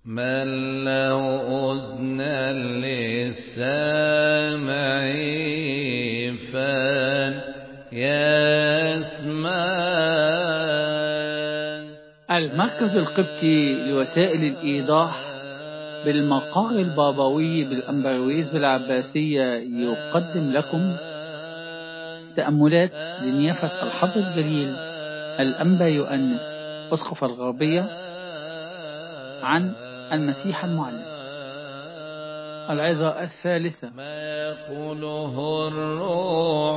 من له أذنا للسامع فليسمع المركز القبطي لوسائل الإيضاح بالمقر البابوي بالأمبرويز بالعباسية يقدم لكم تأملات لنيافة الحضر الجليل الأنبا يؤنس أسقف الغربية عن المسيح المعلم العظة الثالثة ما يقوله الروح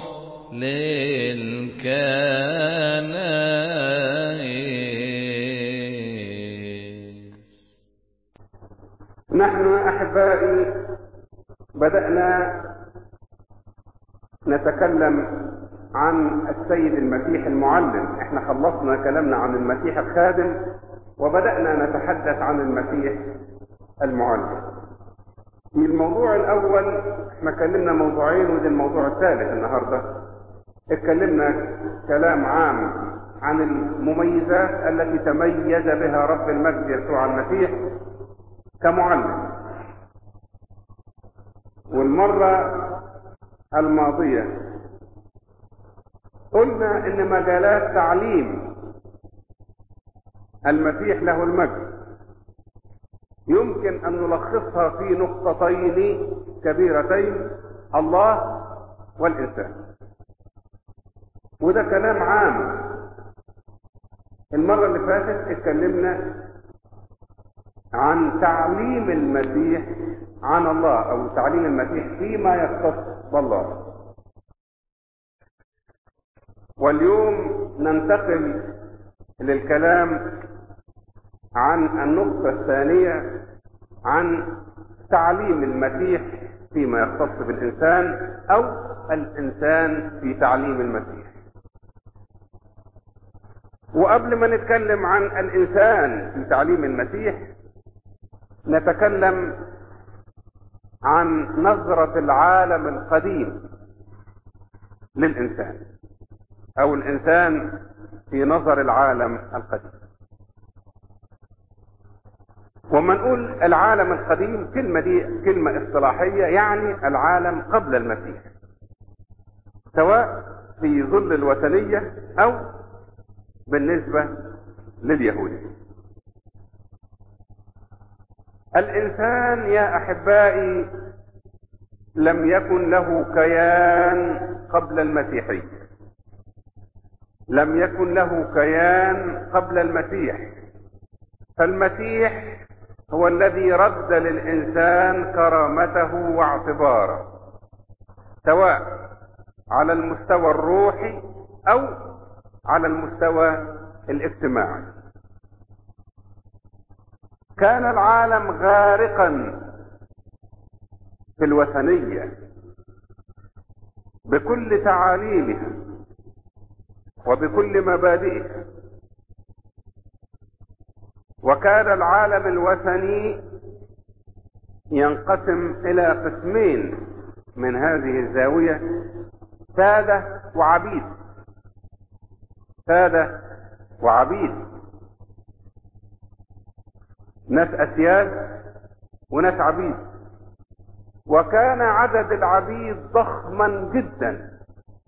للكنائس نحن أحبائي بدأنا نتكلم عن السيد المسيح المعلم احنا خلصنا كلامنا عن المسيح الخادم وبدأنا نتحدث عن المسيح المعلم في الموضوع الأول احنا كلمنا موضوعين ودي الموضوع الثالث النهاردة اتكلمنا كلام عام عن المميزات التي تميز بها رب المجد يسوع المسيح كمعلم والمرة الماضية قلنا ان مجالات تعليم المسيح له المجد يمكن ان نلخصها في نقطتين كبيرتين الله والانسان وده كلام عام المرة اللي فاتت اتكلمنا عن تعليم المسيح عن الله او تعليم المسيح فيما يختص بالله واليوم ننتقل للكلام عن النقطة الثانية عن تعليم المسيح فيما يختص بالإنسان أو الإنسان في تعليم المسيح وقبل ما نتكلم عن الإنسان في تعليم المسيح نتكلم عن نظرة العالم القديم للإنسان أو الإنسان في نظر العالم القديم وما نقول العالم القديم كلمة دي كلمة اصطلاحية يعني العالم قبل المسيح سواء في ظل الوثنية أو بالنسبة لليهود الإنسان يا أحبائي لم يكن له كيان قبل المسيحية لم يكن له كيان قبل المسيح فالمسيح هو الذي رد للإنسان كرامته واعتباره سواء على المستوى الروحي أو على المستوى الاجتماعي كان العالم غارقا في الوثنية بكل تعاليمها وبكل مبادئها وكان العالم الوثني ينقسم الى قسمين من هذه الزاوية سادة وعبيد سادة وعبيد ناس اسياد وناس عبيد وكان عدد العبيد ضخما جدا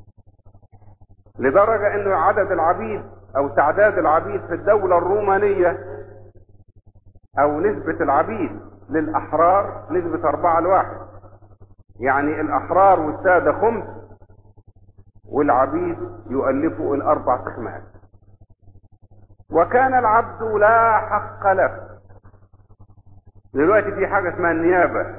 لدرجة انه عدد العبيد او تعداد العبيد في الدولة الرومانية او نسبة العبيد للاحرار نسبة اربعة لواحد يعني الاحرار والسادة خمس والعبيد يؤلفوا الاربع قسمات وكان العبد لا حق له دلوقتي في حاجة اسمها النيابة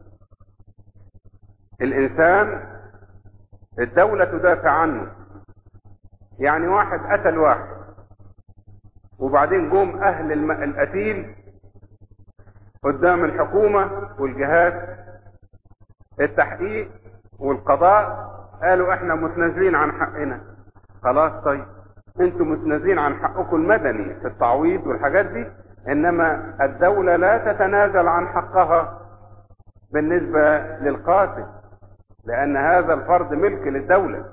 الانسان الدولة تدافع عنه يعني واحد قتل واحد وبعدين جم اهل الم... القتيل قدام الحكومة والجهات التحقيق والقضاء قالوا احنا متنازلين عن حقنا خلاص طيب انتم متنازلين عن حقكم المدني في التعويض والحاجات دي انما الدولة لا تتنازل عن حقها بالنسبة للقاتل لان هذا الفرد ملك للدولة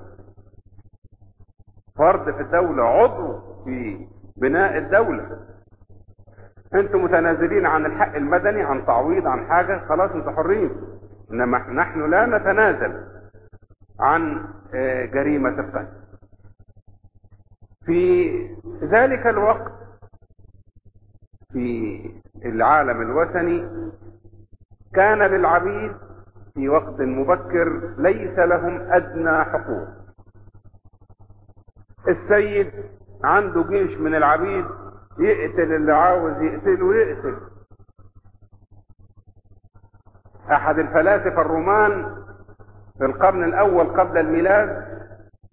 فرد في الدولة عضو في بناء الدولة انتم متنازلين عن الحق المدني عن تعويض عن حاجة خلاص انتم حرين انما نحن لا نتنازل عن جريمة القتل في ذلك الوقت في العالم الوثني كان للعبيد في وقت مبكر ليس لهم ادنى حقوق السيد عنده جيش من العبيد يقتل اللي عاوز يقتله يقتل احد الفلاسفة الرومان في القرن الاول قبل الميلاد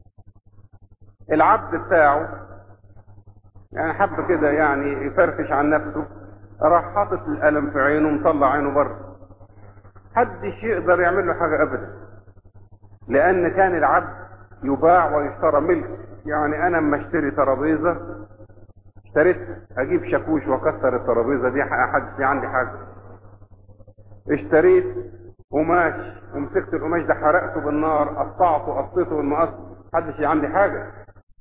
العبد بتاعه يعني حب كده يعني يفرفش عن نفسه راح حاطط القلم في عينه مطلع عينه بره محدش يقدر يعمل له حاجة ابدا لان كان العبد يباع ويشترى ملك يعني انا اما اشتري ترابيزه اشتريت اجيب شاكوش واكسر الترابيزه دي حد في عندي حاجه اشتريت قماش ومسكت القماش ده حرقته بالنار قطعته قصيته بالمقص محدش عندي حاجه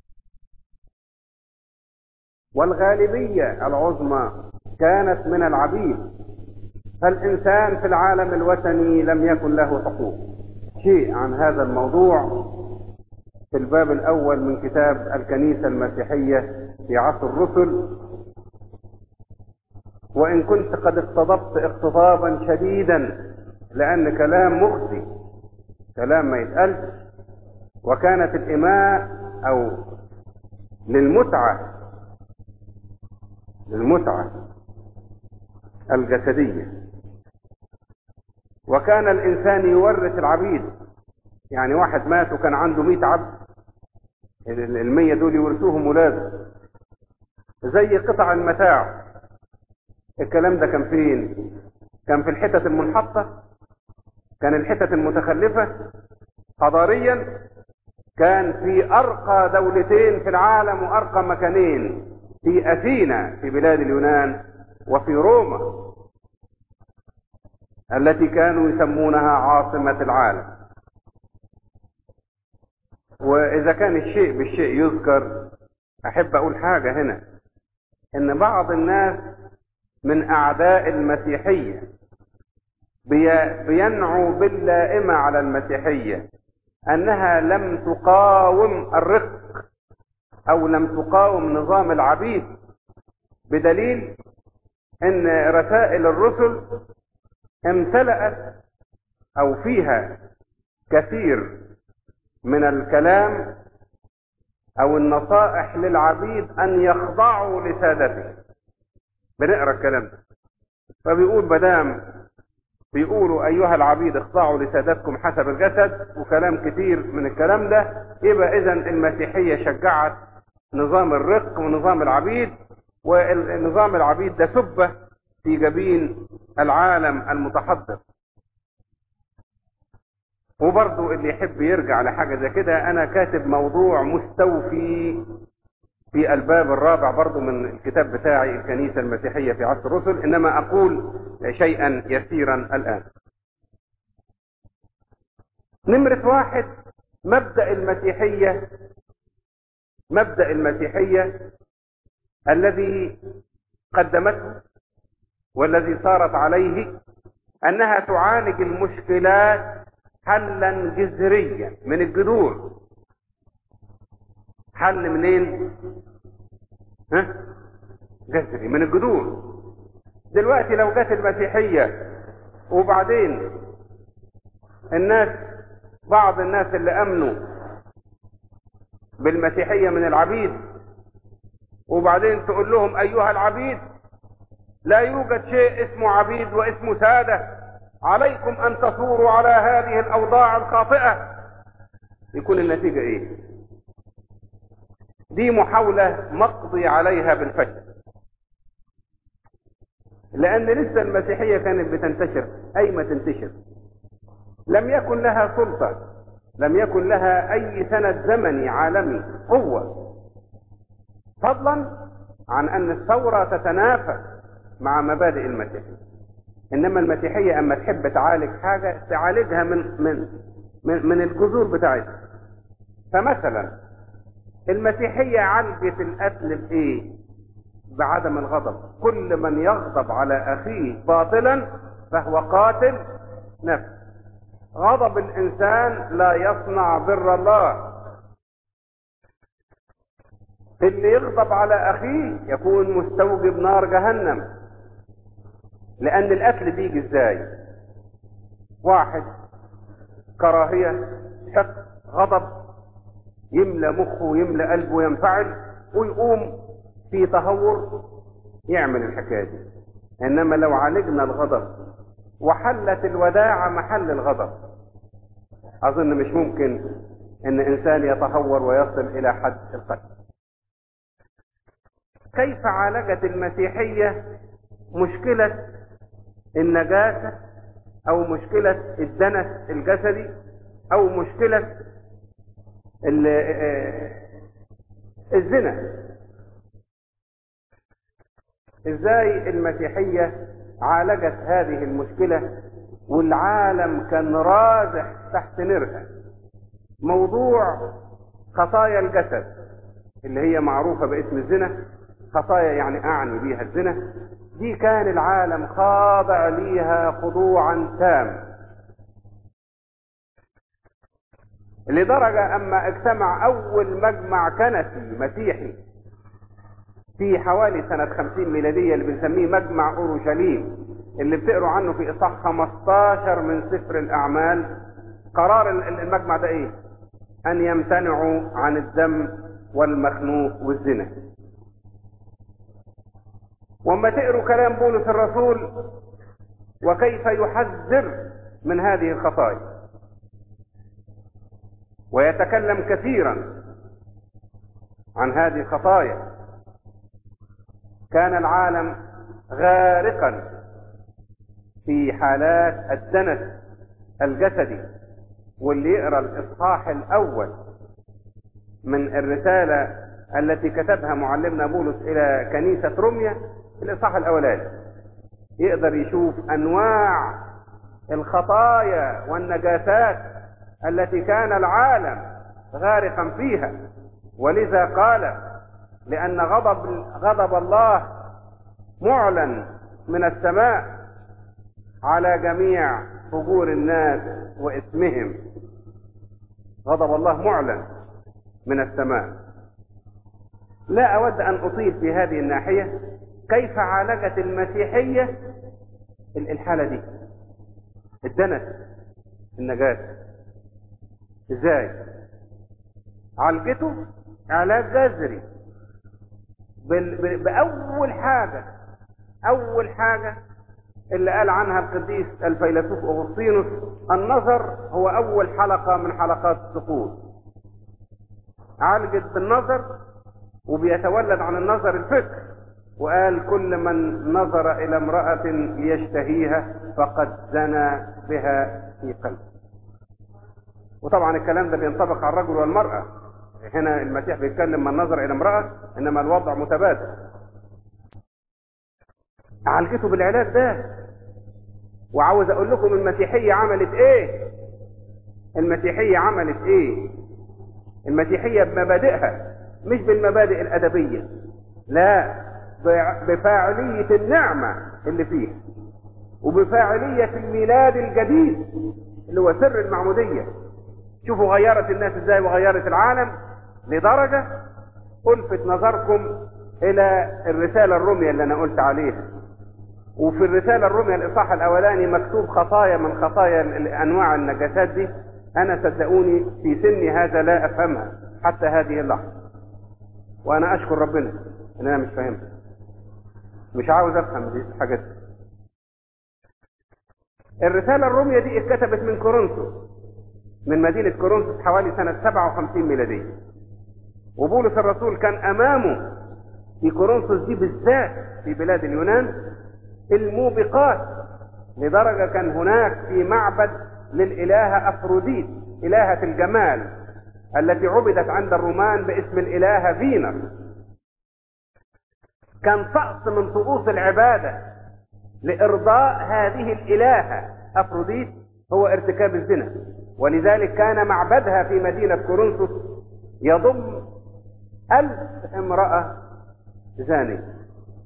والغالبيه العظمى كانت من العبيد فالانسان في العالم الوثني لم يكن له حقوق شيء عن هذا الموضوع في الباب الأول من كتاب الكنيسة المسيحية في عصر الرسل وإن كنت قد اقتضبت اقتضابا شديدا لأن كلام مخزي كلام ما يتقالش وكانت الإماء أو للمتعة للمتعة الجسدية وكان الإنسان يورث العبيد يعني واحد مات وكان عنده مئة عبد المية دول يورثوهم ولاده زي قطع المتاع الكلام ده كان فين كان في الحتت المنحطة كان الحتت المتخلفة حضاريا كان في أرقى دولتين في العالم وأرقى مكانين في أثينا في بلاد اليونان وفي روما التي كانوا يسمونها عاصمة العالم وإذا كان الشيء بالشيء يذكر أحب أقول حاجة هنا إن بعض الناس من أعداء المسيحية بينعوا باللائمة على المسيحية أنها لم تقاوم الرق أو لم تقاوم نظام العبيد بدليل أن رسائل الرسل امتلأت أو فيها كثير من الكلام او النصائح للعبيد ان يخضعوا لسادته بنقرا الكلام ده فبيقول مدام بيقولوا ايها العبيد اخضعوا لسادتكم حسب الجسد وكلام كتير من الكلام ده يبقى اذا المسيحيه شجعت نظام الرق ونظام العبيد ونظام العبيد ده سبه في جبين العالم المتحضر وبرضه اللي يحب يرجع لحاجة زي كده أنا كاتب موضوع مستوفي في الباب الرابع برضه من الكتاب بتاعي الكنيسة المسيحية في عصر الرسل إنما أقول شيئا يسيرا الآن نمرة واحد مبدأ المسيحية مبدأ المسيحية الذي قدمته والذي صارت عليه أنها تعالج المشكلات حلا جذريا من الجذور حل منين ها جذري من الجذور دلوقتي لو جت المسيحية وبعدين الناس بعض الناس اللي امنوا بالمسيحية من العبيد وبعدين تقول لهم ايها العبيد لا يوجد شيء اسمه عبيد واسمه سادة عليكم ان تصوروا على هذه الاوضاع الخاطئة يكون النتيجة ايه دي محاولة مقضي عليها بالفشل لان لسه المسيحية كانت بتنتشر اي ما تنتشر لم يكن لها سلطة لم يكن لها اي سند زمني عالمي قوة فضلا عن ان الثورة تتنافى مع مبادئ المسيحية انما المسيحية اما تحب تعالج حاجة تعالجها من من من, من الجذور بتاعتها فمثلا المسيحية عالجت القتل بايه بعدم الغضب كل من يغضب على أخيه باطلا فهو قاتل نفس غضب الإنسان لا يصنع بر الله اللي يغضب على أخيه يكون مستوجب نار جهنم لأن القتل بيجي إزاي واحد كراهية شك غضب يملى مخه ويملى قلبه وينفعل ويقوم في تهور يعمل الحكاية دي إنما لو عالجنا الغضب وحلت الوداعة محل الغضب أظن مش ممكن إن إنسان يتهور ويصل إلى حد القتل كيف عالجت المسيحية مشكلة النجاسة أو مشكلة الدنس الجسدي أو مشكلة الزنا ازاي المسيحية عالجت هذه المشكلة والعالم كان رازح تحت نرها موضوع خطايا الجسد اللي هي معروفة باسم الزنا خطايا يعني اعني بيها الزنا دي كان العالم خاضع ليها خضوعا تام لدرجة اما اجتمع اول مجمع كنسي مسيحي في حوالي سنة خمسين ميلادية اللي بنسميه مجمع اورشليم اللي بتقروا عنه في اصحاح 15 من سفر الاعمال قرار المجمع ده ايه ان يمتنعوا عن الدم والمخنوق والزنا وما تقروا كلام بولس الرسول وكيف يحذر من هذه الخطايا ويتكلم كثيرا عن هذه الخطايا كان العالم غارقا في حالات الدنس الجسدي واللي يقرا الاصحاح الاول من الرساله التي كتبها معلمنا بولس الى كنيسه روميا الاصحاح الاولاني يقدر يشوف انواع الخطايا والنجاسات التي كان العالم غارقا فيها ولذا قال لأن غضب غضب الله معلن من السماء على جميع فجور الناس واسمهم غضب الله معلن من السماء لا أود أن أطيل في هذه الناحية كيف عالجت المسيحية الحالة دي الدنس النجاسة ازاي عالجته علاج جذري بأول حاجة أول حاجة اللي قال عنها القديس الفيلسوف أغسطينوس النظر هو أول حلقة من حلقات السقوط عالجت بالنظر وبيتولد عن النظر الفكر وقال كل من نظر إلى امرأة ليشتهيها فقد زنى بها في قلبه وطبعا الكلام ده بينطبق على الرجل والمرأة هنا المسيح بيتكلم من نظر الى امرأة انما الوضع متبادل عالجته بالعلاج ده وعاوز اقول لكم المسيحية عملت ايه المسيحية عملت ايه المسيحية بمبادئها مش بالمبادئ الادبية لا بفاعلية النعمة اللي فيها وبفاعلية الميلاد الجديد اللي هو سر المعمودية شوفوا غيرت الناس ازاي وغيرت العالم لدرجة الفت نظركم الى الرسالة الرومية اللي انا قلت عليها وفي الرسالة الرومية الاصحاح الاولاني مكتوب خطايا من خطايا انواع النجاسات دي انا صدقوني في سني هذا لا افهمها حتى هذه اللحظة وانا اشكر ربنا ان انا مش فاهمها مش عاوز افهم دي الحاجات دي الرسالة الرومية دي اتكتبت من كورنثوس من مدينة كورنثوس حوالي سنة 57 ميلادية وبولس الرسول كان أمامه في كورنثوس دي بالذات في بلاد اليونان الموبقات لدرجة كان هناك في معبد للإلهة أفروديت إلهة الجمال التي عبدت عند الرومان باسم الإلهة فينر كان طقس من طقوس العبادة لإرضاء هذه الإلهة أفروديت هو ارتكاب الزنا ولذلك كان معبدها في مدينة كورنثوس يضم ألف امرأة زانية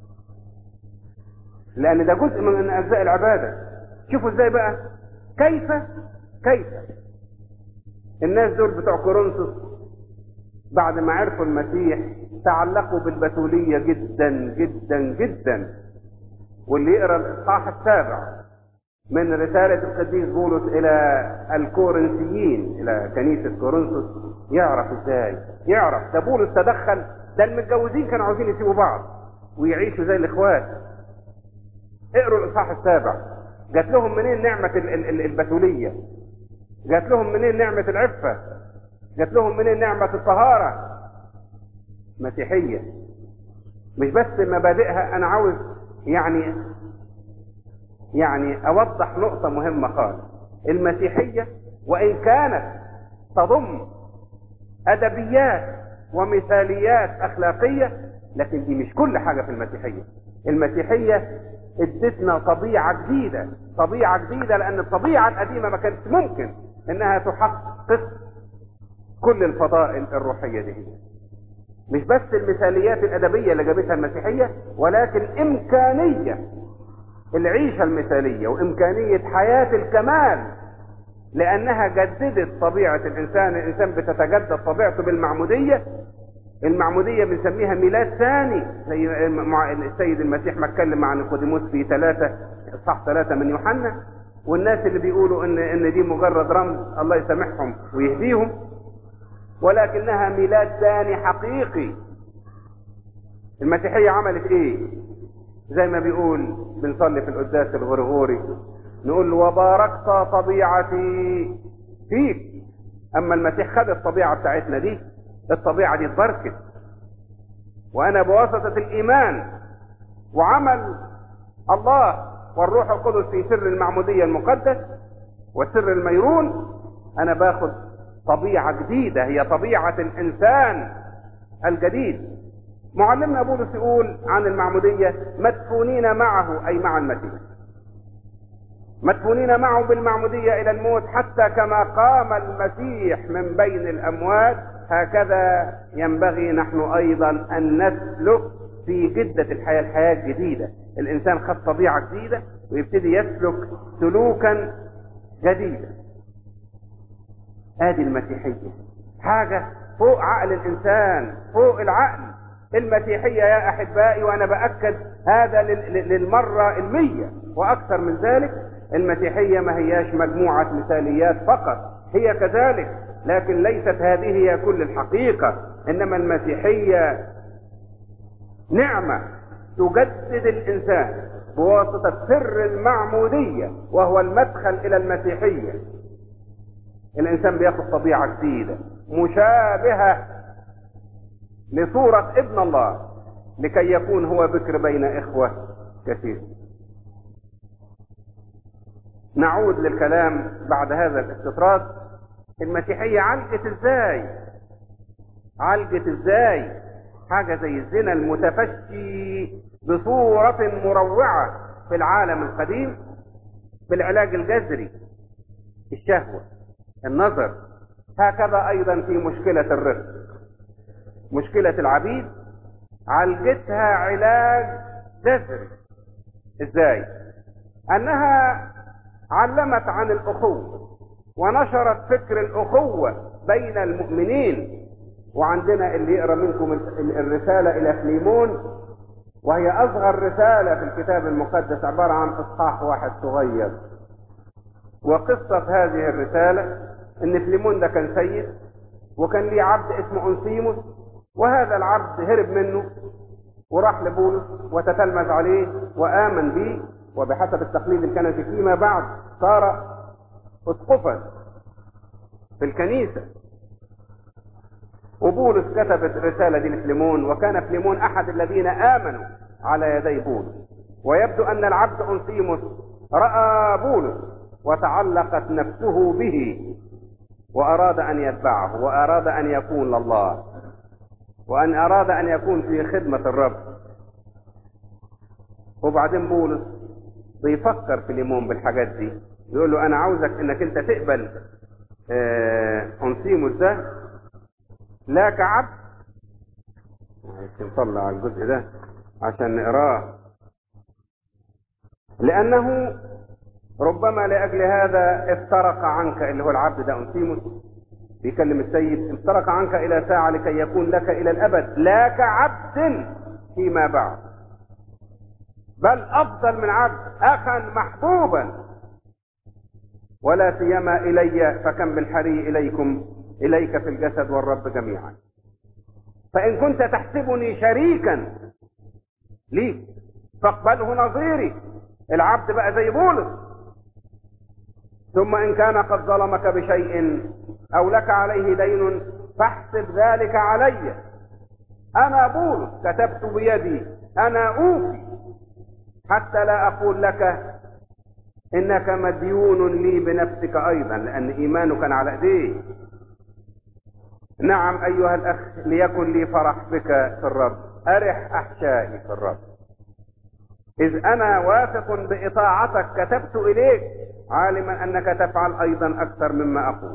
لان ده جزء من اجزاء العباده شوفوا ازاي بقى كيف كيف الناس دول بتوع كورنثوس بعد ما عرفوا المسيح تعلقوا بالبتوليه جدا جدا جدا واللي يقرا الاصحاح السابع من رساله القديس بولس الى الكورنثيين الى كنيسه كورنثوس يعرف ازاي يعرف ده بولس تدخل ده المتجوزين كانوا عاوزين يسيبوا بعض ويعيشوا زي الاخوات اقروا الاصحاح السابع جات لهم منين نعمه ال- ال- ال- البتوليه جات لهم منين نعمه العفه جات لهم منين نعمه الطهاره مسيحيه مش بس مبادئها انا عاوز يعني يعني اوضح نقطه مهمه خالص المسيحيه وان كانت تضم ادبيات ومثاليات اخلاقيه لكن دي مش كل حاجه في المسيحيه المسيحيه ادتنا طبيعه جديده طبيعه جديده لان الطبيعه القديمه ما كانتش ممكن انها تحقق كل الفضائل الروحيه دي مش بس المثاليات الادبيه اللي جابتها المسيحيه ولكن امكانيه العيشه المثاليه وامكانيه حياه الكمال لانها جددت طبيعه الانسان الانسان بتتجدد طبيعته بالمعموديه المعمودية بنسميها ميلاد ثاني زي مع السيد المسيح ما اتكلم عن نيقوديموس في ثلاثة صح ثلاثة من يوحنا والناس اللي بيقولوا ان ان دي مجرد رمز الله يسامحهم ويهديهم ولكنها ميلاد ثاني حقيقي المسيحية عملت ايه زي ما بيقول بنصلي في القداس الغرغوري نقول له وباركت طبيعتي فيك اما المسيح خد الطبيعة بتاعتنا دي الطبيعة دي اتبركت وانا بواسطة الايمان وعمل الله والروح القدس في سر المعمودية المقدس والسر الميرون انا باخد طبيعة جديدة هي طبيعة الانسان الجديد معلمنا بولس يقول عن المعمودية مدفونين معه اي مع المسيح مدفونين معه بالمعمودية الى الموت حتى كما قام المسيح من بين الاموات هكذا ينبغي نحن ايضا ان نسلك في جدة الحياة الحياة الجديدة الانسان خد طبيعة جديدة ويبتدي يسلك سلوكا جديدا ادي المسيحية حاجة فوق عقل الانسان فوق العقل المسيحية يا احبائي وانا باكد هذا للمرة المية واكثر من ذلك المسيحية ما هياش مجموعة مثاليات فقط هي كذلك لكن ليست هذه هي كل الحقيقة انما المسيحية نعمة تجدد الانسان بواسطة سر المعمودية وهو المدخل الى المسيحية الانسان بياخد طبيعة جديدة مشابهة لصورة ابن الله لكي يكون هو بكر بين اخوة كثير نعود للكلام بعد هذا الاستطراد المسيحية عالجت ازاي عالجت ازاي حاجة زي الزنا المتفشي بصورة مروعة في العالم القديم بالعلاج الجذري الشهوة النظر هكذا ايضا في مشكلة الرزق مشكلة العبيد عالجتها علاج جذري ازاي انها علمت عن الاخوة ونشرت فكر الاخوة بين المؤمنين وعندنا اللي يقرا منكم الرسالة الى فليمون وهي اصغر رسالة في الكتاب المقدس عبارة عن اصحاح واحد صغير وقصة هذه الرسالة ان فليمون ده كان سيد وكان ليه عبد اسمه انسيموس وهذا العبد هرب منه وراح لبولس وتتلمذ عليه وامن به وبحسب التقليد الكنسي فيما بعد صار اسقفا في الكنيسه وبولس كتب الرساله دي لفليمون وكان فليمون احد الذين امنوا على يدي بولس ويبدو ان العبد انسيموس راى بولس وتعلقت نفسه به واراد ان يتبعه واراد ان يكون لله وان اراد ان يكون في خدمه الرب وبعدين بولس بيفكر في ليمون بالحاجات دي يقول له انا عاوزك انك انت تقبل انسيموس ده لا كعبد نطلع على الجزء ده عشان نقراه لأنه ربما لأجل هذا افترق عنك اللي هو العبد ده أنسيموس بيكلم السيد افترق عنك إلى ساعة لكي يكون لك إلى الأبد لا كعبد فيما بعد بل أفضل من عبد أخا محبوبا ولا سيما إلي فكم بالحري إليكم إليك في الجسد والرب جميعا فإن كنت تحسبني شريكا لي فاقبله نظيري العبد بقى زي بولس ثم إن كان قد ظلمك بشيء أو لك عليه دين فاحسب ذلك علي أنا بولس كتبت بيدي أنا أوفي حتى لا أقول لك إنك مديون لي بنفسك أيضا لأن إيمانه كان على إيديه نعم أيها الأخ ليكن لي فرح بك في الرب أرح أحشائي في الرب إذ أنا واثق بإطاعتك كتبت إليك عالما أنك تفعل أيضا أكثر مما أقول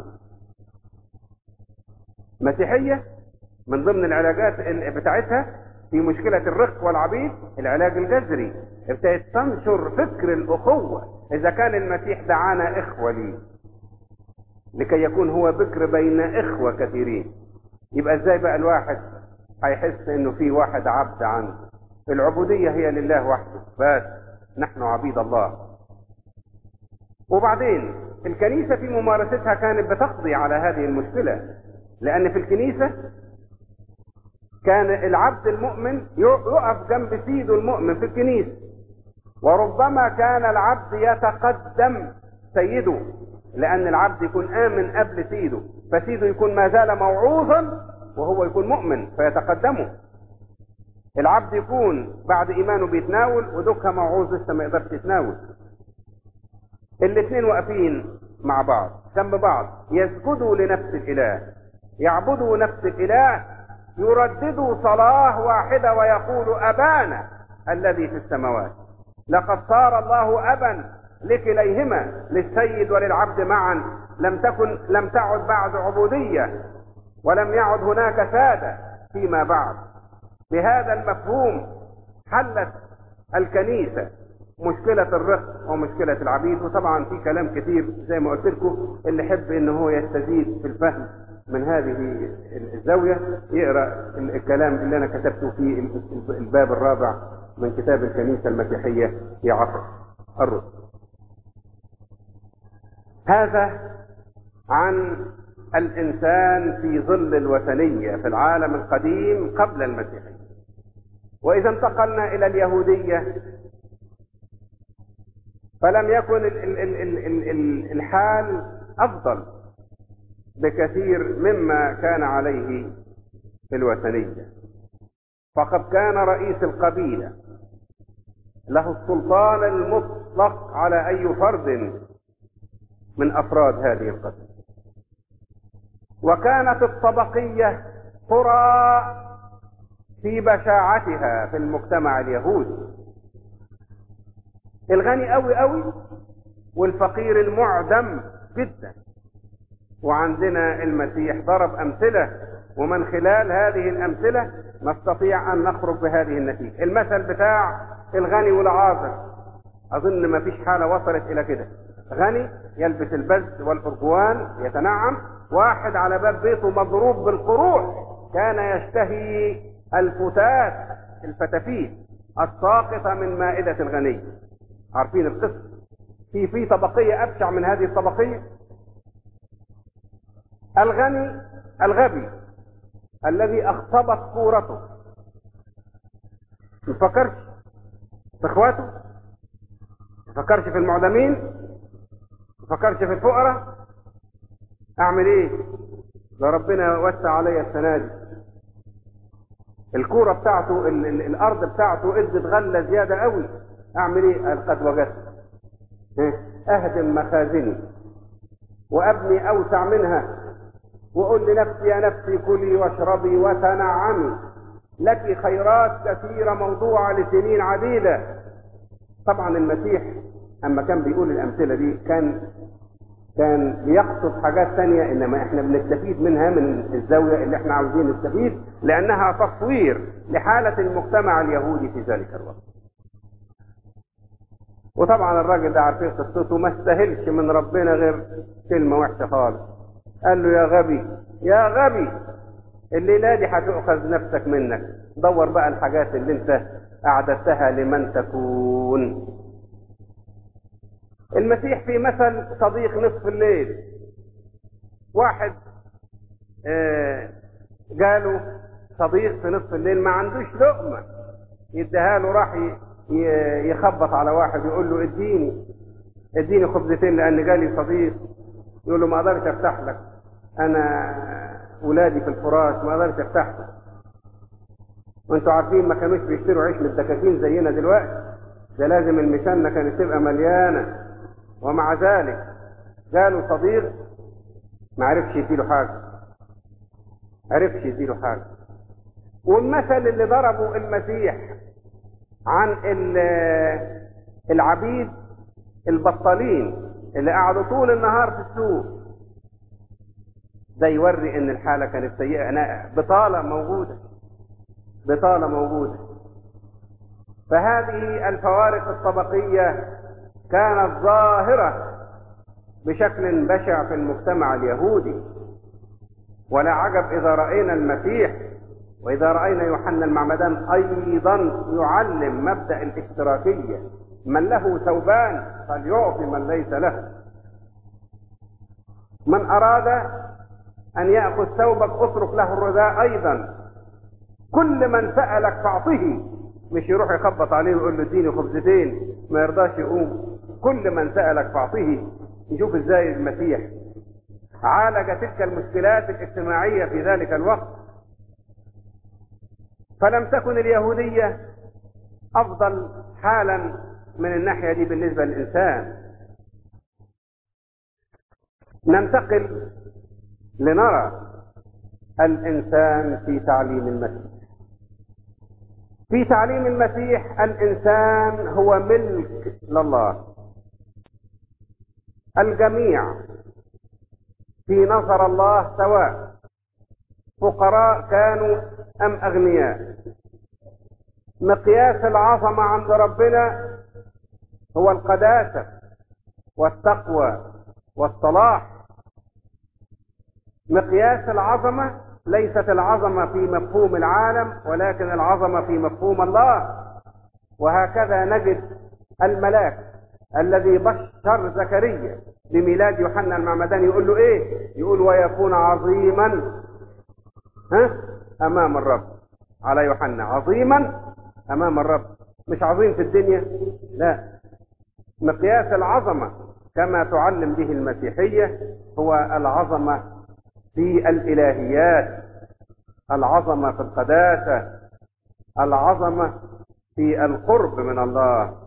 مسيحية من ضمن العلاجات بتاعتها في مشكلة الرق والعبيد العلاج الجذري ابتدت تنشر فكر الأخوة إذا كان المسيح دعانا إخوة ليه لكي يكون هو بكر بين إخوة كثيرين يبقى إزاي بقى الواحد هيحس إنه في واحد عبد عنده العبودية هي لله وحده بس نحن عبيد الله وبعدين الكنيسة في ممارستها كانت بتقضي على هذه المشكلة لأن في الكنيسة كان العبد المؤمن يقف جنب سيده المؤمن في الكنيسة وربما كان العبد يتقدم سيده لأن العبد يكون آمن قبل سيده فسيده يكون ما زال موعوظا وهو يكون مؤمن فيتقدمه العبد يكون بعد إيمانه بيتناول ودكها موعوظ لسه ما يقدرش يتناول الاثنين واقفين مع بعض جنب بعض يسجدوا لنفس الإله يعبدوا نفس الإله يرددوا صلاة واحدة ويقول أبانا الذي في السماوات لقد صار الله أبا لكليهما للسيد وللعبد معا لم تكن لم تعد بعد عبودية ولم يعد هناك سادة فيما بعد بهذا المفهوم حلت الكنيسة مشكلة الرق ومشكلة العبيد وطبعا في كلام كتير زي ما قلت لكم اللي يحب ان هو يستزيد في الفهم من هذه الزاوية يقرأ الكلام اللي انا كتبته في الباب الرابع من كتاب الكنيسة المسيحية في عصر الرسل هذا عن الإنسان في ظل الوثنية في العالم القديم قبل المسيحية وإذا انتقلنا إلى اليهودية فلم يكن ال ال ال ال ال ال الحال أفضل بكثير مما كان عليه في الوثنية فقد كان رئيس القبيلة له السلطان المطلق على أي فرد من أفراد هذه القبيلة وكانت الطبقية قرى في بشاعتها في المجتمع اليهودي الغني قوي قوي والفقير المعدم جدا وعندنا المسيح ضرب أمثلة ومن خلال هذه الأمثلة نستطيع أن نخرج بهذه النتيجة المثل بتاع الغني والعاذر أظن ما فيش حالة وصلت إلى كده غني يلبس البز والأرجوان يتنعم واحد على باب بيته مضروب بالقروح كان يشتهي الفتات الفتافيت الساقطة من مائدة الغني عارفين القصة في في طبقية أبشع من هذه الطبقية الغني الغبي الذي أخطبت كورته ما فكرش في اخواته ما فكرش في المعدمين ما فكرش في الفقراء اعمل ايه ده ربنا وسع عليا السنه دي الكوره بتاعته ال ال الارض بتاعته ادت غله زياده قوي اعمل ايه قال قد وجدت اهدم مخازني وابني اوسع منها وقل لنفسي يا نفسي كلي واشربي وتنعمي لك خيرات كثيره موضوعه لسنين عديده طبعا المسيح اما كان بيقول الامثله دي كان كان بيقصد حاجات تانية انما احنا بنستفيد منها من الزاوية اللي احنا عاوزين نستفيد لانها تصوير لحالة المجتمع اليهودي في ذلك الوقت وطبعا الراجل ده عارفين قصته ما استاهلش من ربنا غير كلمة وحشة خالص قال له يا غبي يا غبي الليلة دي هتؤخذ نفسك منك دور بقى الحاجات اللي انت أعددتها لمن تكون المسيح في مثل صديق نصف الليل واحد آه جاله صديق في نصف الليل ما عندوش لقمة يديها له راح يخبط على واحد يقول له اديني اديني خبزتين لان جالي صديق يقول له ما اقدرش افتح لك انا ولادي في الفراش ما اقدرش افتح لك وانتوا عارفين ما كانوش بيشتروا عيش من الدكاكين زينا دلوقتي ده لازم المشنة كانت تبقى مليانة ومع ذلك جاله صديق ما عرفش يديله حاجة عرفش يديله حاجة والمثل اللي ضربه المسيح عن العبيد البطالين اللي قعدوا طول النهار في السوق ده يوري ان الحالة كانت سيئة أنا بطالة موجودة بطالة موجودة فهذه الفوارق الطبقية كانت ظاهرة بشكل بشع في المجتمع اليهودي ولا عجب إذا رأينا المسيح وإذا رأينا يوحنا المعمدان أيضا يعلم مبدأ الاشتراكية من له ثوبان فليعطي من ليس له من أراد أن يأخذ ثوبك اترك له الرداء أيضا كل من سألك فاعطه مش يروح يخبط عليه ويقول له اديني خبزتين ما يرضاش يقوم كل من سألك فاعطه نشوف ازاي المسيح عالج تلك المشكلات الاجتماعية في ذلك الوقت فلم تكن اليهودية أفضل حالا من الناحية دي بالنسبة للإنسان ننتقل لنرى الإنسان في تعليم المسيح في تعليم المسيح الإنسان هو ملك لله الجميع في نظر الله سواء فقراء كانوا أم أغنياء مقياس العظمة عند ربنا هو القداسة والتقوى والصلاح مقياس العظمة ليست العظمة في مفهوم العالم ولكن العظمة في مفهوم الله وهكذا نجد الملاك الذي بشر زكريا بميلاد يوحنا المعمدان يقول له ايه يقول ويكون عظيما ها امام الرب على يوحنا عظيما امام الرب مش عظيم في الدنيا لا مقياس العظمة كما تعلم به المسيحية هو العظمة في الإلهيات العظمة في القداسة العظمة في القرب من الله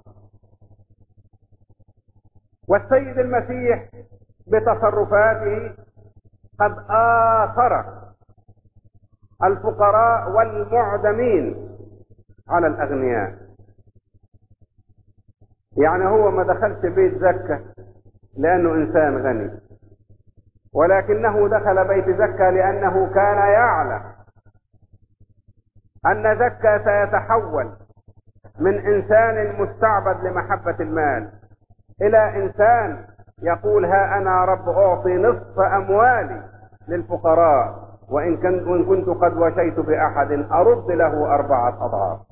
والسيد المسيح بتصرفاته قد آثر الفقراء والمعدمين على الأغنياء يعني هو ما دخلش بيت زكة لأنه إنسان غني ولكنه دخل بيت زكا لأنه كان يعلم أن زكا سيتحول من إنسان مستعبد لمحبة المال إلى إنسان يقول ها أنا رب أعطي نصف أموالي للفقراء وإن, كنت وإن كنت قد وشيت بأحد أرد له أربعة أضعاف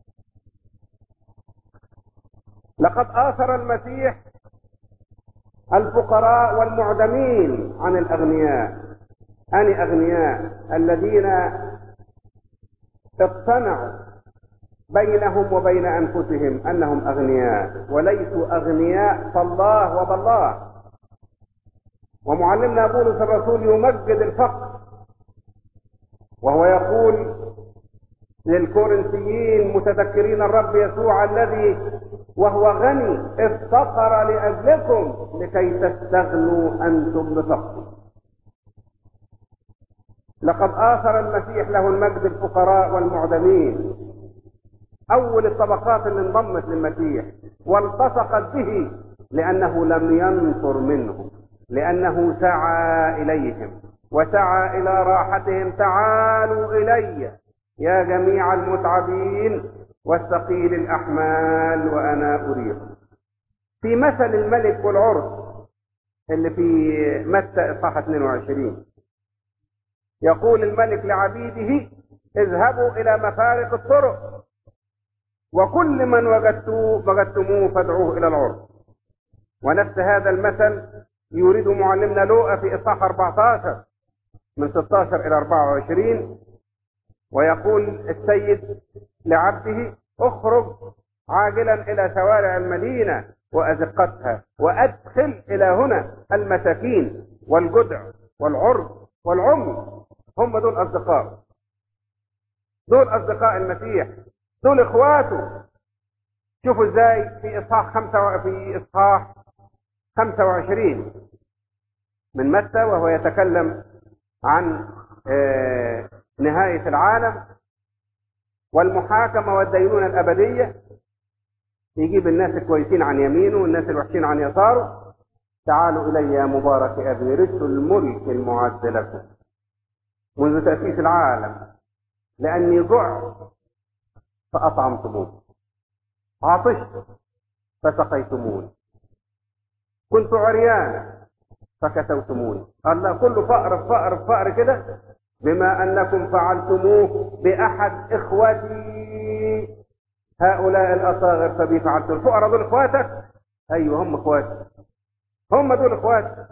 لقد آثر المسيح الفقراء والمعدمين عن الأغنياء أن أغنياء الذين اقتنعوا بينهم وبين أنفسهم أنهم أغنياء وليسوا أغنياء فالله وبالله ومعلمنا بولس الرسول يمجد الفقر وهو يقول للكورنثيين متذكرين الرب يسوع الذي وهو غني افتقر لأجلكم لكي تستغنوا أنتم بفقره لقد آثر المسيح له المجد الفقراء والمعدمين أول الطبقات اللي انضمت للمسيح والتصقت به لأنه لم ينفر منهم لأنه سعى إليهم وسعى إلى راحتهم تعالوا إلي يا جميع المتعبين والثقيل الأحمال وأنا أريكم في مثل الملك والعرس اللي في متى إصحاح 22 يقول الملك لعبيده اذهبوا إلى مفارق الطرق وكل من وجدتوه وجدتموه فادعوه إلى العرس ونفس هذا المثل يريد معلمنا لوقا في إصحاح 14 من 16 إلى 24 ويقول السيد لعبده اخرج عاجلا إلى شوارع المدينة وأزقتها وأدخل إلى هنا المساكين والجدع والعرض والعمي هم دول أصدقاء دول أصدقاء المسيح دول إخواته شوفوا إزاي في إصحاح خمسة و... في إصحاح 25 من متى وهو يتكلم عن آه نهاية العالم والمحاكمة والدينونة الأبدية يجيب الناس الكويسين عن يمينه والناس الوحشين عن يساره تعالوا إلي يا مبارك أبي رث الملك المعد لكم منذ تأسيس العالم لأني جعت فأطعمتموني عطشت فسقيتموني كنت عريانا فكسوتموني الله كله فقر في فقر في فقر كده بما أنكم فعلتموه بأحد إخوتي هؤلاء الأصاغر فبي فعلتم الفقراء دول إخواتك أيوه هم إخواتك هم دول إخواتك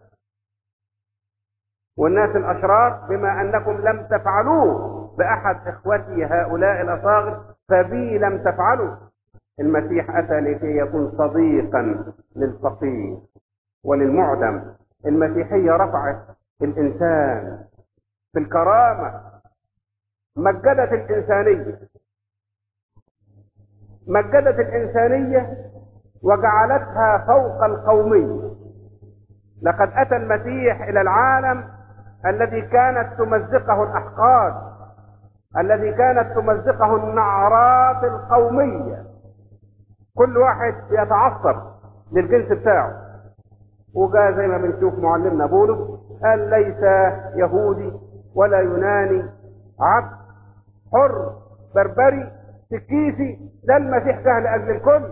والناس الأشرار بما أنكم لم تفعلوه بأحد إخوتي هؤلاء الأصاغر فبي لم تفعلوا المسيح أتى لكي يكون صديقا للفقير وللمعدم المسيحية رفعت الإنسان في الكرامة مجدت الإنسانية مجدت الإنسانية وجعلتها فوق القومية لقد أتى المسيح إلى العالم الذي كانت تمزقه الأحقاد الذي كانت تمزقه النعرات القومية كل واحد يتعصب للجنس بتاعه وجاء زي ما بنشوف معلمنا بولس قال ليس يهودي ولا يوناني عبد حر بربري سكيسي ده المسيح جه لأجل الكل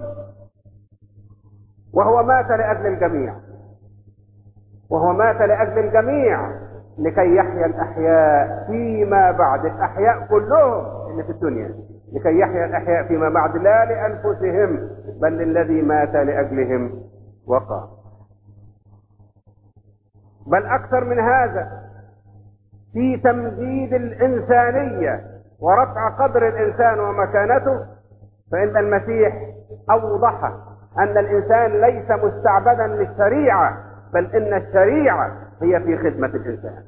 وهو مات لأجل الجميع وهو مات لأجل الجميع لكي يحيا الأحياء فيما بعد الأحياء كلهم اللي في الدنيا لكي يحيا الأحياء فيما بعد لا لأنفسهم بل للذي مات لأجلهم وقام بل أكثر من هذا في تمجيد الإنسانية ورفع قدر الإنسان ومكانته فإن المسيح أوضح أن الإنسان ليس مستعبدا للشريعة بل إن الشريعة هي في خدمة الإنسان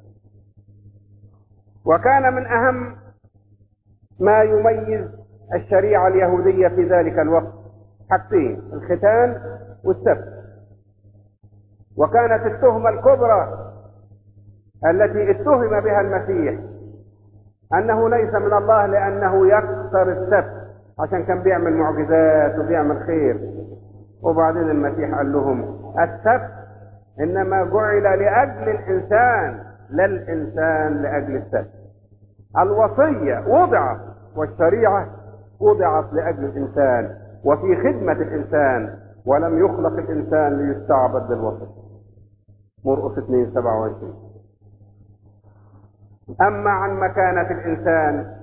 وكان من أهم ما يميز الشريعة اليهودية في ذلك الوقت حاجتين الختان والسبت وكانت التهمة الكبرى التي اتهم بها المسيح انه ليس من الله لانه يكسر السبت عشان كان بيعمل معجزات وبيعمل خير وبعدين المسيح قال لهم السبت انما جعل لاجل الانسان لا الانسان لاجل السبت الوصيه وضعت والشريعه وضعت لاجل الانسان وفي خدمه الانسان ولم يخلق الانسان ليستعبد للوصيه مرقس 2 27 أما عن مكانة الإنسان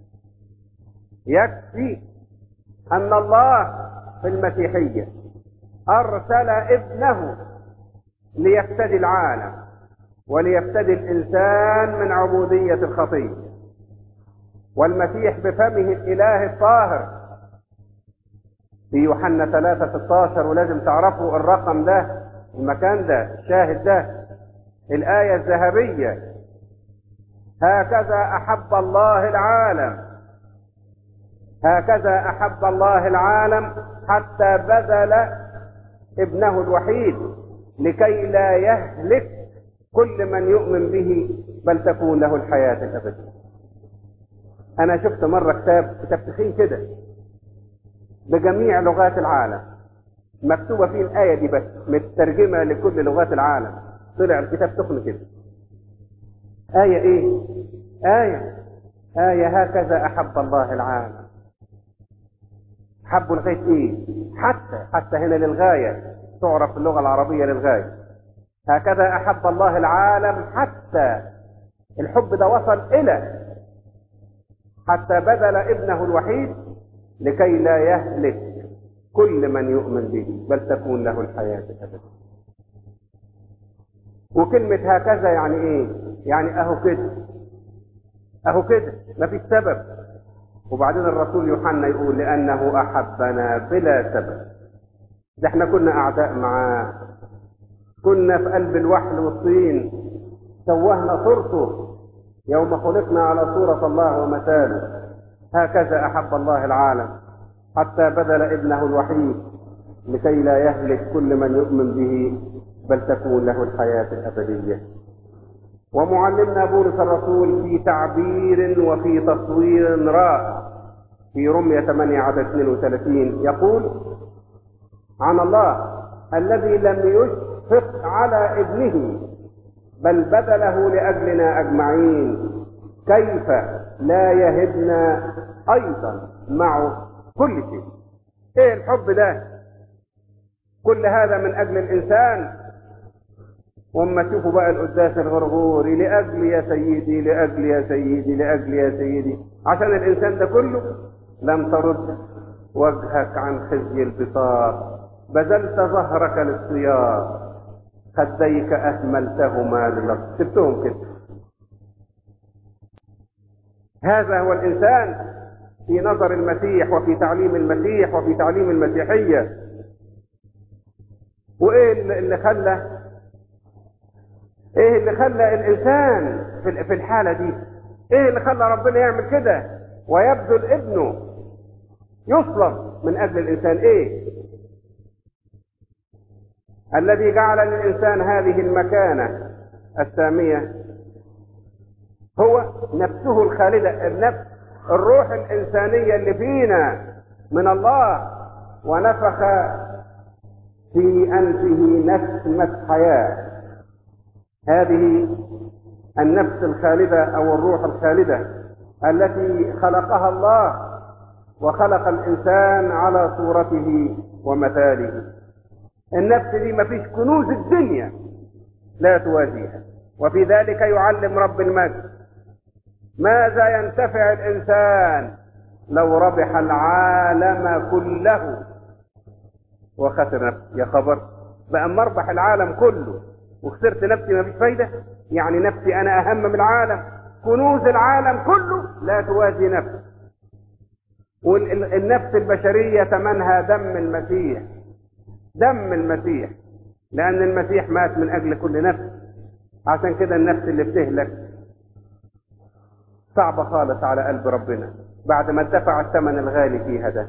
يكفي أن الله في المسيحية أرسل ابنه ليفتدي العالم وليفتدي الإنسان من عبودية الخطية والمسيح بفمه الإله الطاهر في يوحنا 3 16 ولازم تعرفوا الرقم ده المكان ده الشاهد ده الآية الذهبية هكذا احب الله العالم هكذا احب الله العالم حتى بذل ابنه الوحيد لكي لا يهلك كل من يؤمن به بل تكون له الحياه الابديه انا شفت مره كتاب كتاب تخين كده بجميع لغات العالم مكتوبه فيه الايه دي بس مترجمه لكل لغات العالم طلع الكتاب سخن كده آية إيه؟ آية آية هكذا أحب الله العالم حبوا لغاية إيه؟ حتى حتى هنا للغاية تعرف في اللغة العربية للغاية هكذا أحب الله العالم حتى الحب ده وصل إلى حتى بذل ابنه الوحيد لكي لا يهلك كل من يؤمن به بل تكون له الحياة أبدا وكلمة هكذا يعني ايه يعني اهو كده اهو كده مفيش سبب وبعدين الرسول يوحنا يقول لانه احبنا بلا سبب ده احنا كنا اعداء معاه كنا في قلب الوحل والطين سوهنا صورته يوم خلقنا على صورة الله ومثاله هكذا أحب الله العالم حتى بذل ابنه الوحيد لكي لا يهلك كل من يؤمن به بل تكون له الحياة الأبدية ومعلمنا بولس الرسول في تعبير وفي تصوير رائع في رمية 8 عدد 32 يقول عن الله الذي لم يشفق على ابنه بل بذله لأجلنا أجمعين كيف لا يهبنا أيضا معه كل شيء ايه الحب ده كل هذا من أجل الإنسان وما تشوفوا بقى القداس الغرغوري لأجل يا سيدي لأجل يا سيدي لأجل يا سيدي عشان الإنسان ده كله لم ترد وجهك عن خزي البطاق بذلت ظهرك للصيام خديك أهملتهما للأرض سبتهم كده هذا هو الإنسان في نظر المسيح وفي تعليم المسيح وفي تعليم المسيحية وإيه اللي خلى إيه اللي خلى الإنسان في الحالة دي إيه اللي خلى ربنا يعمل كده ويبذل ابنه يصلب من أجل الإنسان إيه الذي جعل للإنسان هذه المكانة السامية هو نفسه الخالدة النفس الروح الإنسانية اللي فينا من الله ونفخ في أنفه نسمة حياة هذه النفس الخالدة أو الروح الخالدة التي خلقها الله وخلق الإنسان على صورته ومثاله النفس دي مفيش كنوز الدنيا لا توازيها وفي ذلك يعلم رب المجد ماذا ينتفع الإنسان لو ربح العالم كله وخسر نفسه يا خبر بقى مربح العالم كله وخسرت نفسي ما فيش فايدة يعني نفسي أنا أهم من العالم كنوز العالم كله لا توازي نفسي والنفس البشرية ثمنها دم المسيح دم المسيح لأن المسيح مات من أجل كل نفس عشان كده النفس اللي بتهلك صعبة خالص على قلب ربنا بعد ما دفع الثمن الغالي فيها ده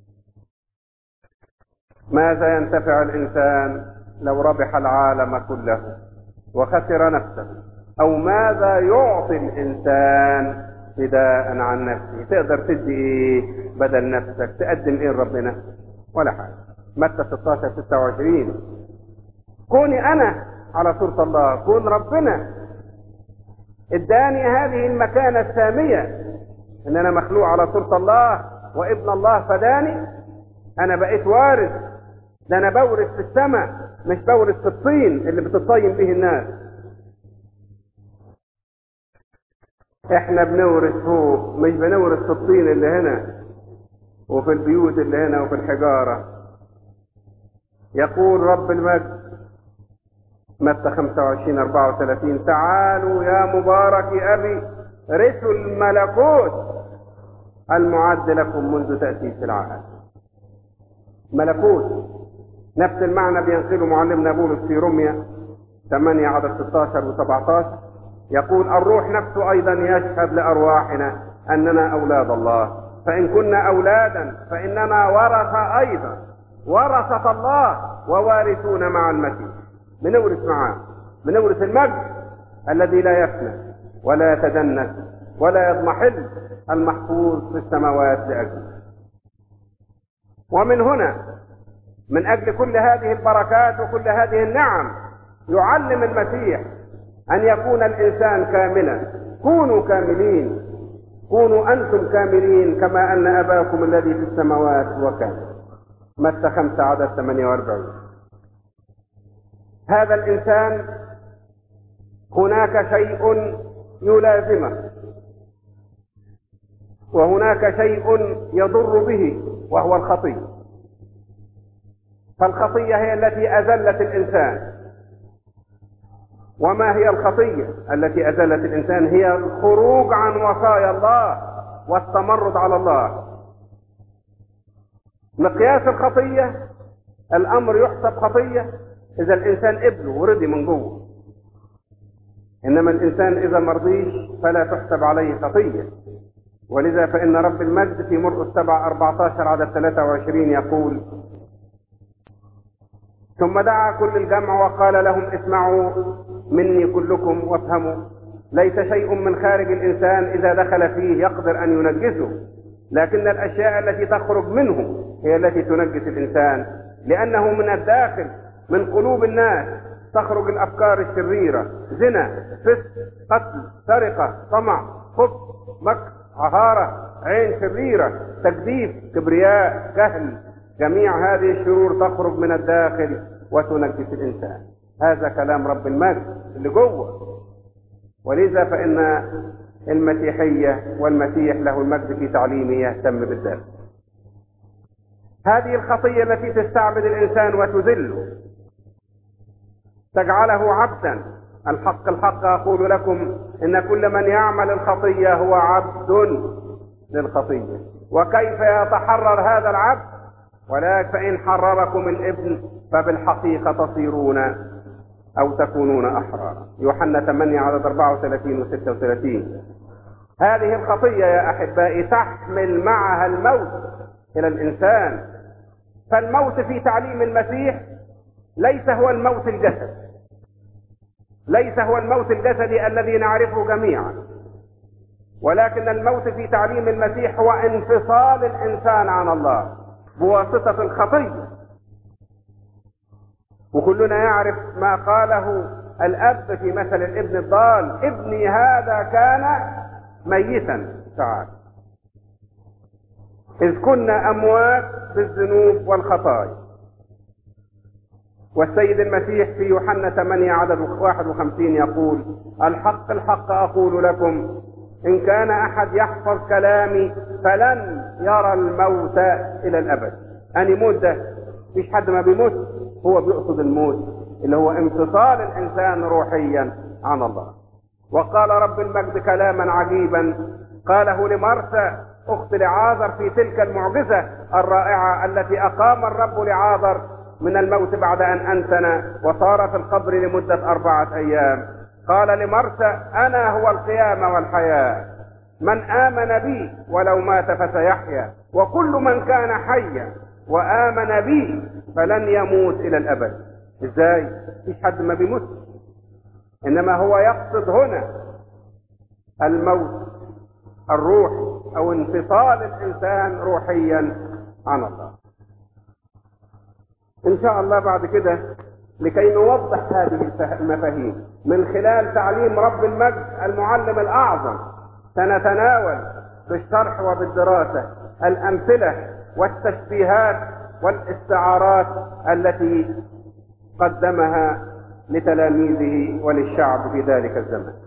ماذا ينتفع الإنسان لو ربح العالم كله وخسر نفسه أو ماذا يعطي الإنسان فداء عن نفسه تقدر تدي إيه بدل نفسك تقدم إيه لربنا ولا حاجة متى 16 26 كوني أنا على صورة الله كون ربنا اداني هذه المكانة السامية ان انا مخلوق على صورة الله وابن الله فداني انا بقيت وارث ده انا بورث في السماء مش بورث في الطين اللي بتطين به الناس احنا بنورث فوق مش بنورث في الطين اللي هنا وفي البيوت اللي هنا وفي الحجارة يقول رب المجد متى 25 34 تعالوا يا مبارك أبي رثوا الملكوت المعد لكم منذ تأسيس العالم ملكوت نفس المعنى بينقله معلمنا بولس في رمية 8 عدد 16 و 17 يقول الروح نفسه أيضا يشهد لأرواحنا أننا أولاد الله فإن كنا أولادا فإننا ورث أيضا ورثة الله ووارثون مع المسيح بنورث معاه بنورث المجد الذي لا يفنى ولا يتدنس ولا يضمحل المحفوظ في السماوات لأجله ومن هنا من أجل كل هذه البركات وكل هذه النعم يعلم المسيح أن يكون الإنسان كاملا كونوا كاملين كونوا أنتم كاملين كما أن أباكم الذي في السماوات هو كامل متى خمسة عدد 48 هذا الإنسان هناك شيء يلازمه وهناك شيء يضر به وهو الخطية فالخطية هي التي أذلت الإنسان وما هي الخطية التي أذلت الإنسان هي الخروج عن وصايا الله والتمرد على الله مقياس الخطية الأمر يحسب خطية إذا الإنسان قبله ورضي من جوه إنما الإنسان إذا مرضيش فلا تحسب عليه خطية ولذا فإن رب المجد في مرء السبع 14 عدد 23 يقول ثم دعا كل الجمع وقال لهم اسمعوا مني كلكم وافهموا ليس شيء من خارج الإنسان إذا دخل فيه يقدر أن ينجسه لكن الأشياء التي تخرج منه هي التي تنجس الإنسان لأنه من الداخل من قلوب الناس تخرج الأفكار الشريرة زنا فسق قتل سرقة طمع خبث مكر عهارة عين شريرة تكذيب كبرياء جهل جميع هذه الشرور تخرج من الداخل وتنجس الإنسان هذا كلام رب المجد اللي جوه ولذا فإن المسيحية والمسيح له المجد في تعليمه يهتم بالذات هذه الخطية التي تستعبد الإنسان وتذله تجعله عبدا الحق الحق أقول لكم إن كل من يعمل الخطية هو عبد للخطية وكيف يتحرر هذا العبد ولكن فإن حرركم الابن فبالحقيقة تصيرون أو تكونون أحرارا يوحنا 8 عدد 34 و 36 هذه الخطية يا أحبائي تحمل معها الموت إلى الإنسان فالموت في تعليم المسيح ليس هو الموت الجسد ليس هو الموت الجسدي الذي نعرفه جميعا ولكن الموت في تعليم المسيح هو انفصال الإنسان عن الله بواسطة الخطية وكلنا يعرف ما قاله الأب في مثل الابن الضال ابني هذا كان ميتا تعال إذ كنا أموات بالذنوب والخطايا والسيد المسيح في يوحنا 8 عدد 51 يقول الحق الحق أقول لكم إن كان أحد يحفظ كلامي فلن يرى الموت إلى الأبد أني موت ده مفيش حد ما بيموت هو بيقصد الموت اللي هو انفصال الإنسان روحيا عن الله وقال رب المجد كلاما عجيبا قاله لمرثى أخت لعازر في تلك المعجزة الرائعة التي أقام الرب لعازر من الموت بعد أن أنتن وصار في القبر لمدة أربعة أيام قال لمرثى أنا هو القيامة والحياة من آمن بي ولو مات فسيحيا وكل من كان حيا وآمن بي فلن يموت إلى الأبد إزاي؟ مفيش حد ما بيموت إنما هو يقصد هنا الموت الروحي أو انفصال الإنسان روحيا عن الله إن شاء الله بعد كده لكي نوضح هذه المفاهيم من خلال تعليم رب المجد المعلم الأعظم سنتناول بالشرح وبالدراسة الأمثلة والتشبيهات والاستعارات التي قدمها لتلاميذه وللشعب في ذلك الزمن